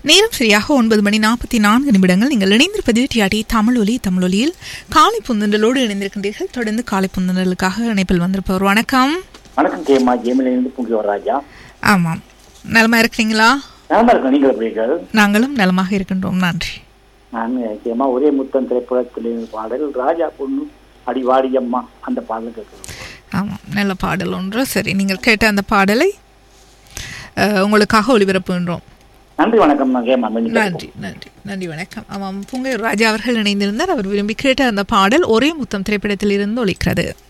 நேரம் சரியாக ஒன்பது மணி நாற்பத்தி நான்கு நிமிடங்கள் நீங்கள் இணைந்திருப்பது டிஆர்டி தமிழொலி தமிழொலியில் காலை புந்தண்டலோடு இணைந்திருக்கின்றீர்கள் தொடர்ந்து காலை புந்தண்டலுக்காக இணைப்பில் வந்திருப்பவர் வணக்கம் வணக்கம் கேமா ஜெயமலிருந்து புங்கியோர் ராஜா ஆமாம் நலமா இருக்கிறீங்களா நலமா இருக்கேன் நீங்கள் எப்படி இருக்கீர்கள்? நாங்களும் நலமாக இருக்கின்றோம் நன்றி நான் கேமா ஒரே முத்தம் திரைப்படத்தில் இருந்த பாடல் ராஜா பொண்ணு அடிவாடி அம்மா அந்த பாடல் கேட்கிறேன் ஆமாம் நல்ல பாடல் ஒன்று சரி நீங்கள் கேட்ட அந்த பாடலை அஹ், உங்களுக்காக ஒளிபரப்புகின்றோம் நன்றி வணக்கம் நான் கேமா மீண்டும் நன்றி நன்றி நன்றி வணக்கம் ஆமாம் புங்கை ராஜா அவர்கள் இணைந்திருந்தார் அவர் விரும்பி கேட்ட அந்த பாடல் ஒரே முத்தம் திரைப்படத்தில் இருந்து ஒலிக்கிறது